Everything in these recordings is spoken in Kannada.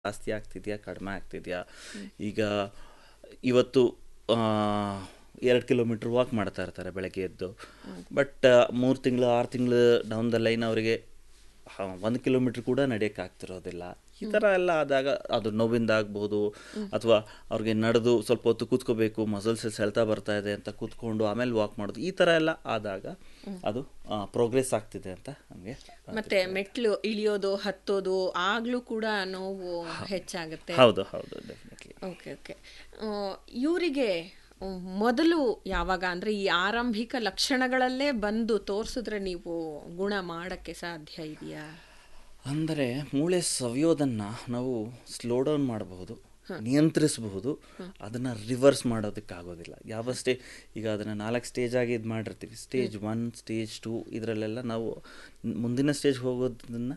ಜಾಸ್ತಿ ಆಗ್ತಿದೆಯಾ ಕಡಿಮೆ ಆಗ್ತಿದೆಯಾ ಈಗ ಇವತ್ತು ಎರಡು ಕಿಲೋಮೀಟ್ರ್ ವಾಕ್ ಮಾಡ್ತಾ ಇರ್ತಾರೆ ಬೆಳಗ್ಗೆ ಎದ್ದು ಬಟ್ ಮೂರು ತಿಂಗಳು ಆರು ತಿಂಗಳು ಡೌನ್ ದ ಲೈನ್ ಅವರಿಗೆ ಒಂದು ಕಿಲೋಮೀಟ್ರ್ ಕೂಡ ನಡೆಯೋಕ್ಕೆ ಆಗ್ತಿರೋದಿಲ್ಲ ಈ ಥರ ಎಲ್ಲ ಆದಾಗ ಅದು ನೋವಿಂದ ಆಗ್ಬೋದು ಅಥವಾ ಅವ್ರಿಗೆ ನಡೆದು ಸ್ವಲ್ಪ ಹೊತ್ತು ಕೂತ್ಕೋಬೇಕು ಮಸಲ್ಸ್ ಸೆಳ್ತಾ ಬರ್ತಾ ಇದೆ ಅಂತ ಕೂತ್ಕೊಂಡು ಆಮೇಲೆ ವಾಕ್ ಮಾಡೋದು ಈ ಥರ ಎಲ್ಲ ಆದಾಗ ಅದು ಪ್ರೋಗ್ರೆಸ್ ಆಗ್ತಿದೆ ಅಂತ ನಮಗೆ ಮತ್ತೆ ಮೆಟ್ಲು ಇಳಿಯೋದು ಹತ್ತೋದು ಆಗ್ಲೂ ಕೂಡ ನೋವು ಹೆಚ್ಚಾಗುತ್ತೆ ಹೌದು ಹೌದು ಡೆಫಿನೆಟ್ಲಿ ಓಕೆ ಓಕೆ ಇವರಿಗೆ ಮೊದಲು ಯಾವಾಗ ಅಂದ್ರೆ ಈ ಆರಂಭಿಕ ಲಕ್ಷಣಗಳಲ್ಲೇ ಬಂದು ತೋರಿಸಿದ್ರೆ ನೀವು ಗುಣ ಮಾಡಕ್ಕೆ ಸಾಧ್ಯ ಇದೆಯಾ ಅಂದರೆ ಮೂಳೆ ಸವಿಯೋದನ್ನು ನಾವು ಸ್ಲೋ ಡೌನ್ ಮಾಡಬಹುದು ನಿಯಂತ್ರಿಸಬಹುದು ಅದನ್ನು ರಿವರ್ಸ್ ಮಾಡೋದಕ್ಕಾಗೋದಿಲ್ಲ ಯಾವ ಸ್ಟೇ ಈಗ ಅದನ್ನು ನಾಲ್ಕು ಸ್ಟೇಜ್ ಆಗಿ ಇದು ಮಾಡಿರ್ತೀವಿ ಸ್ಟೇಜ್ ಒನ್ ಸ್ಟೇಜ್ ಟೂ ಇದರಲ್ಲೆಲ್ಲ ನಾವು ಮುಂದಿನ ಸ್ಟೇಜ್ ಹೋಗೋದನ್ನು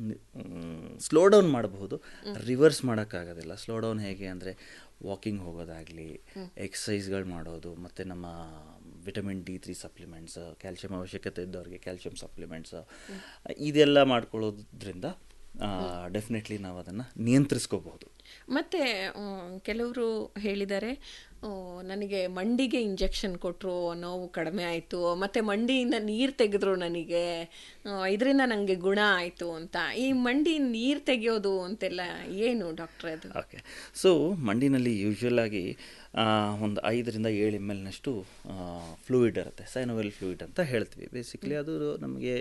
ಸ್ಲೋ ಡೌನ್ ಮಾಡಬಹುದು ರಿವರ್ಸ್ ಮಾಡೋಕ್ಕಾಗೋದಿಲ್ಲ ಸ್ಲೋ ಡೌನ್ ಹೇಗೆ ಅಂದರೆ ವಾಕಿಂಗ್ ಹೋಗೋದಾಗಲಿ ಎಕ್ಸಸೈಸ್ಗಳು ಮಾಡೋದು ಮತ್ತು ನಮ್ಮ vitamin D three supplements calcium ಅವಶ್ಯಕತೆ ಇದ್ದವ್ರಿಗೆ ಕ್ಯಾಲ್ಶಿಯಂ ಸಪ್ಲಿಮೆಂಟ್ಸ್ ಇದೆಲ್ಲ ಮಾಡ್ಕೊಳ್ಳೋದ್ರಿಂದ ಡೆಫಿನೆಟ್ಲಿ ನಾವು ಅದನ್ನು ನಿಯಂತ್ರಿಸ್ಕೋಬಹುದು ಮತ್ತೆ ಕೆಲವರು ಹೇಳಿದ್ದಾರೆ ನನಗೆ ಮಂಡಿಗೆ ಇಂಜೆಕ್ಷನ್ ಕೊಟ್ಟರು ನೋವು ಕಡಿಮೆ ಆಯಿತು ಮತ್ತು ಮಂಡಿಯಿಂದ ನೀರು ತೆಗೆದ್ರು ನನಗೆ ಇದರಿಂದ ನನಗೆ ಗುಣ ಆಯಿತು ಅಂತ ಈ ಮಂಡಿ ನೀರು ತೆಗೆಯೋದು ಅಂತೆಲ್ಲ ಏನು ಡಾಕ್ಟ್ರೆ ಅದು ಓಕೆ ಸೊ ಮಂಡಿನಲ್ಲಿ ಯೂಶ್ವಲ್ ಆಗಿ ಒಂದು ಐದರಿಂದ ಏಳು ಎಮ್ ಎಲ್ನಷ್ಟು ಫ್ಲೂಯಿಡ್ ಇರುತ್ತೆ ಸೈನೋವೆಲ್ ಫ್ಲೂಯಿಡ್ ಅಂತ ಹೇಳ್ತೀವಿ ಬೇಸಿಕ್ಲಿ ಅದು ನಮಗೆ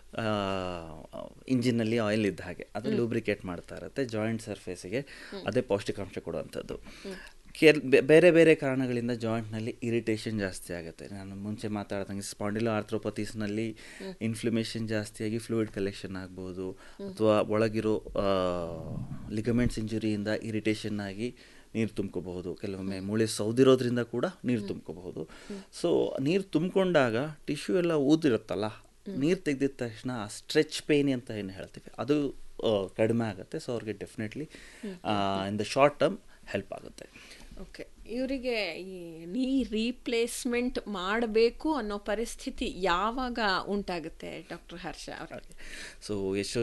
ಇಂಜಿನಲ್ಲಿ ಆಯಿಲ್ ಇದ್ದ ಹಾಗೆ ಅದು ಲೂಬ್ರಿಕೇಟ್ ಮಾಡ್ತಾ ಇರುತ್ತೆ ಜಾಯಿಂಟ್ ಸರ್ಫೇಸಿಗೆ ಅದೇ ಪೌಷ್ಟಿಕಾಂಶ ಕೊಡುವಂಥದ್ದು ಕೇರ್ ಬೇರೆ ಬೇರೆ ಕಾರಣಗಳಿಂದ ಜಾಯಿಂಟ್ನಲ್ಲಿ ಇರಿಟೇಷನ್ ಜಾಸ್ತಿ ಆಗುತ್ತೆ ನಾನು ಮುಂಚೆ ಮಾತಾಡ್ದಂಗೆ ಸ್ಪಾಂಡಿಲೋ ಆರ್ಥ್ರೋಪತೀಸ್ನಲ್ಲಿ ಇನ್ಫ್ಲಮೇಷನ್ ಜಾಸ್ತಿಯಾಗಿ ಫ್ಲೂಯಿಡ್ ಕಲೆಕ್ಷನ್ ಆಗ್ಬೋದು ಅಥವಾ ಒಳಗಿರೋ ಲಿಗಮೆಂಟ್ಸ್ ಇಂಜುರಿಯಿಂದ ಇರಿಟೇಷನ್ ಆಗಿ ನೀರು ತುಂಬ್ಕೋಬಹುದು ಕೆಲವೊಮ್ಮೆ ಮೂಳೆ ಸೌದಿರೋದ್ರಿಂದ ಕೂಡ ನೀರು ತುಂಬ್ಕೋಬಹುದು ಸೊ ನೀರು ತುಂಬಿಕೊಂಡಾಗ ಟಿಶ್ಯೂ ಎಲ್ಲ ಊದಿರುತ್ತಲ್ಲ ನೀರು ತೆಗೆದಿದ ತಕ್ಷಣ ಆ ಸ್ಟ್ರೆಚ್ ಪೇನ್ ಅಂತ ಏನು ಹೇಳ್ತೀವಿ ಅದು ಕಡಿಮೆ ಆಗುತ್ತೆ ಸೊ ಅವ್ರಿಗೆ definitely in the short term help ಆಗುತ್ತೆ ಓಕೆ ಇವರಿಗೆ ಈ ನೀ ರೀಪ್ಲೇಸ್ಮೆಂಟ್ ಮಾಡಬೇಕು ಅನ್ನೋ ಪರಿಸ್ಥಿತಿ ಯಾವಾಗ ಉಂಟಾಗುತ್ತೆ ಡಾಕ್ಟರ್ ಹರ್ಷ ಅವರಿಗೆ ಸೊ ಎಷ್ಟು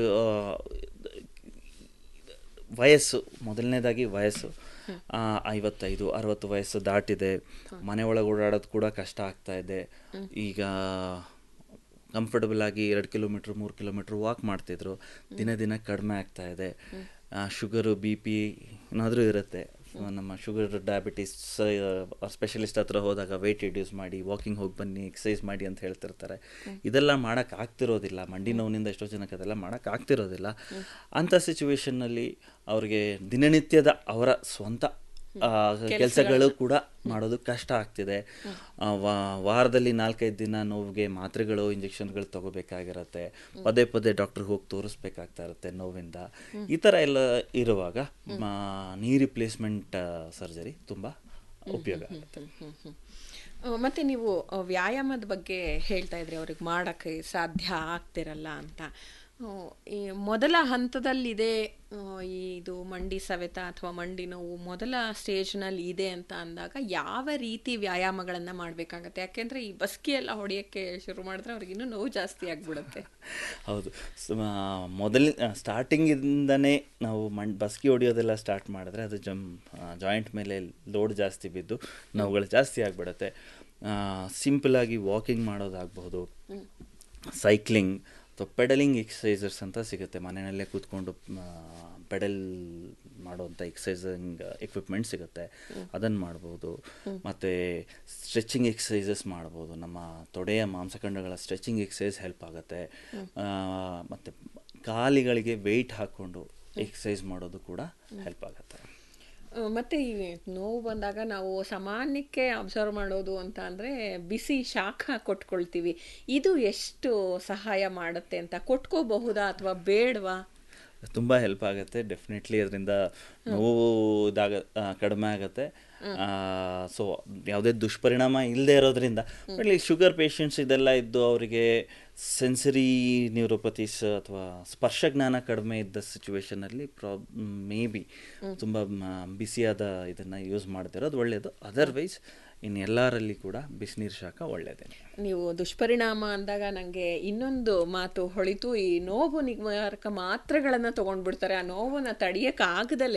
ವಯಸ್ಸು ಮೊದಲನೇದಾಗಿ ವಯಸ್ಸು ಐವತ್ತೈದು ಅರವತ್ತು ವಯಸ್ಸು ದಾಟಿದೆ ಮನೆ ಒಳಗೆ ಓಡಾಡೋದು ಕೂಡ ಕಷ್ಟ ಆಗ್ತಾ ಇದೆ ಈಗ ಕಂಫರ್ಟಬಲ್ ಆಗಿ ಎರಡು ಕಿಲೋಮೀಟ್ರ್ ಮೂರು ಕಿಲೋಮೀಟ್ರ್ ವಾಕ್ ಮಾಡ್ತಿದ್ರು ದಿನ ದಿನ ಕಡಿಮೆ ಆಗ್ತಾ ಇದೆ ಶುಗರು ಬಿ ಪಿ ಏನಾದರೂ ಇರುತ್ತೆ ನಮ್ಮ ಶುಗರ್ ಡಯಾಬಿಟಿಸ್ ಸ್ಪೆಷಲಿಸ್ಟ್ ಹತ್ರ ಹೋದಾಗ ವೆಯ್ಟ್ ರಿಡ್ಯೂಸ್ ಮಾಡಿ ವಾಕಿಂಗ್ ಹೋಗಿ ಬನ್ನಿ ಎಕ್ಸಸೈಸ್ ಮಾಡಿ ಅಂತ ಹೇಳ್ತಿರ್ತಾರೆ ಇದೆಲ್ಲ ಮಾಡೋಕ್ಕೆ ಆಗ್ತಿರೋದಿಲ್ಲ ಮಂಡಿ ನೋವಿನಿಂದ ಎಷ್ಟೋ ಜನಕ್ಕೆ ಅದೆಲ್ಲ ಮಾಡೋಕ್ಕೆ ಆಗ್ತಿರೋದಿಲ್ಲ ಅಂಥ ಸಿಚುವೇಶನ್ನಲ್ಲಿ ಅವ್ರಿಗೆ ದಿನನಿತ್ಯದ ಅವರ ಸ್ವಂತ ಕೆಲಸಗಳು ಕೂಡ ಮಾಡೋದು ಕಷ್ಟ ಆಗ್ತಿದೆ ವಾರದಲ್ಲಿ ನಾಲ್ಕೈದು ದಿನ ನೋವಿಗೆ ಮಾತ್ರೆಗಳು ಇಂಜೆಕ್ಷನ್ಗಳು ತಗೋಬೇಕಾಗಿರತ್ತೆ ಪದೇ ಪದೇ ಡಾಕ್ಟ್ರಿಗೆ ಹೋಗಿ ತೋರಿಸ್ಬೇಕಾಗ್ತಾ ಇರುತ್ತೆ ನೋವಿಂದ ಈ ಥರ ಎಲ್ಲ ಇರುವಾಗ ನೀ ರಿಪ್ಲೇಸ್ಮೆಂಟ್ ಸರ್ಜರಿ ತುಂಬ ಉಪಯೋಗ ಆಗುತ್ತೆ ಮತ್ತೆ ನೀವು ವ್ಯಾಯಾಮದ ಬಗ್ಗೆ ಹೇಳ್ತಾ ಇದ್ರಿ ಅವ್ರಿಗೆ ಮಾಡೋಕ್ಕೆ ಸಾಧ್ಯ ಆಗ್ತಿರಲ್ಲ ಅಂತ ಈ ಮೊದಲ ಹಂತದಲ್ಲಿದೆ ಇದು ಮಂಡಿ ಸವೆತ ಅಥವಾ ಮಂಡಿ ನೋವು ಮೊದಲ ಸ್ಟೇಜ್ನಲ್ಲಿ ಇದೆ ಅಂತ ಅಂದಾಗ ಯಾವ ರೀತಿ ವ್ಯಾಯಾಮಗಳನ್ನು ಮಾಡಬೇಕಾಗತ್ತೆ ಯಾಕೆಂದರೆ ಈ ಬಸ್ಕಿ ಎಲ್ಲ ಹೊಡೆಯೋಕ್ಕೆ ಶುರು ಮಾಡಿದ್ರೆ ಅವ್ರಿಗೆ ಇನ್ನೂ ನೋವು ಜಾಸ್ತಿ ಆಗಿಬಿಡುತ್ತೆ ಹೌದು ಮೊದಲ ಸ್ಟಾರ್ಟಿಂಗಿಂದನೇ ನಾವು ಮಣ್ ಬಸ್ಕಿ ಹೊಡೆಯೋದೆಲ್ಲ ಸ್ಟಾರ್ಟ್ ಮಾಡಿದ್ರೆ ಅದು ಜಮ್ ಜಾಯಿಂಟ್ ಮೇಲೆ ಲೋಡ್ ಜಾಸ್ತಿ ಬಿದ್ದು ನೋವುಗಳು ಜಾಸ್ತಿ ಆಗಿಬಿಡುತ್ತೆ ಸಿಂಪಲಾಗಿ ವಾಕಿಂಗ್ ಮಾಡೋದಾಗಬಹುದು ಸೈಕ್ಲಿಂಗ್ ಅಥವಾ ಪೆಡಲಿಂಗ್ ಎಕ್ಸಸೈಸಸ್ ಅಂತ ಸಿಗುತ್ತೆ ಮನೆಯಲ್ಲೇ ಕೂತ್ಕೊಂಡು ಪೆಡಲ್ ಮಾಡುವಂಥ ಎಕ್ಸಸೈಸಿಂಗ್ ಎಕ್ವಿಪ್ಮೆಂಟ್ ಸಿಗುತ್ತೆ ಅದನ್ನು ಮಾಡ್ಬೋದು ಮತ್ತು ಸ್ಟ್ರೆಚಿಂಗ್ ಎಕ್ಸಸೈಸಸ್ ಮಾಡ್ಬೋದು ನಮ್ಮ ತೊಡೆಯ ಮಾಂಸಖಂಡಗಳ ಸ್ಟ್ರೆಚಿಂಗ್ ಎಕ್ಸಸೈಸ್ ಹೆಲ್ಪ್ ಆಗುತ್ತೆ ಮತ್ತು ಕಾಲಿಗಳಿಗೆ ವೆಯ್ಟ್ ಹಾಕ್ಕೊಂಡು ಎಕ್ಸಸೈಸ್ ಮಾಡೋದು ಕೂಡ ಹೆಲ್ಪ್ ಆಗುತ್ತೆ ಮತ್ತು ಈ ನೋವು ಬಂದಾಗ ನಾವು ಸಾಮಾನ್ಯಕ್ಕೆ ಅಬ್ಸರ್ವ್ ಮಾಡೋದು ಅಂತ ಅಂದರೆ ಬಿಸಿ ಶಾಖ ಕೊಟ್ಕೊಳ್ತೀವಿ ಇದು ಎಷ್ಟು ಸಹಾಯ ಮಾಡುತ್ತೆ ಅಂತ ಕೊಟ್ಕೋಬಹುದಾ ಅಥವಾ ಬೇಡವಾ ತುಂಬ ಹೆಲ್ಪ್ ಆಗುತ್ತೆ ಡೆಫಿನೆಟ್ಲಿ ಅದರಿಂದ ನೋವು ಇದಾಗ ಕಡಿಮೆ ಆಗುತ್ತೆ ಸೊ ಯಾವುದೇ ದುಷ್ಪರಿಣಾಮ ಇಲ್ಲದೆ ಇರೋದ್ರಿಂದ ಬಟ್ ಶುಗರ್ ಪೇಷಂಟ್ಸ್ ಇದೆಲ್ಲ ಇದ್ದು ಅವರಿಗೆ ಸೆನ್ಸರಿ ನ್ಯೂರೋಪತೀಸ್ ಅಥವಾ ಸ್ಪರ್ಶ ಜ್ಞಾನ ಕಡಿಮೆ ಇದ್ದ ಸಿಚುವೇಶನಲ್ಲಿ ಪ್ರಾಬ್ ಮೇ ಬಿ ತುಂಬ ಬಿಸಿಯಾದ ಇದನ್ನು ಯೂಸ್ ಮಾಡ್ತಿರೋದು ಒಳ್ಳೆಯದು ಅದರ್ವೈಸ್ ಇನ್ನು ಎಲ್ಲರಲ್ಲಿ ಕೂಡ ಬಿಸಿನೀರು ಶಾಖ ಒಳ್ಳೆಯದೇ ನೀವು ದುಷ್ಪರಿಣಾಮ ಅಂದಾಗ ನನಗೆ ಇನ್ನೊಂದು ಮಾತು ಹೊಳಿತು ಈ ನೋವು ನಿವಾರಕ ಮಾತ್ರೆಗಳನ್ನು ತಗೊಂಡ್ಬಿಡ್ತಾರೆ ಆ ನೋವನ್ನು ತಡೆಯೋಕ್ಕಾಗದಲ್ಲೇ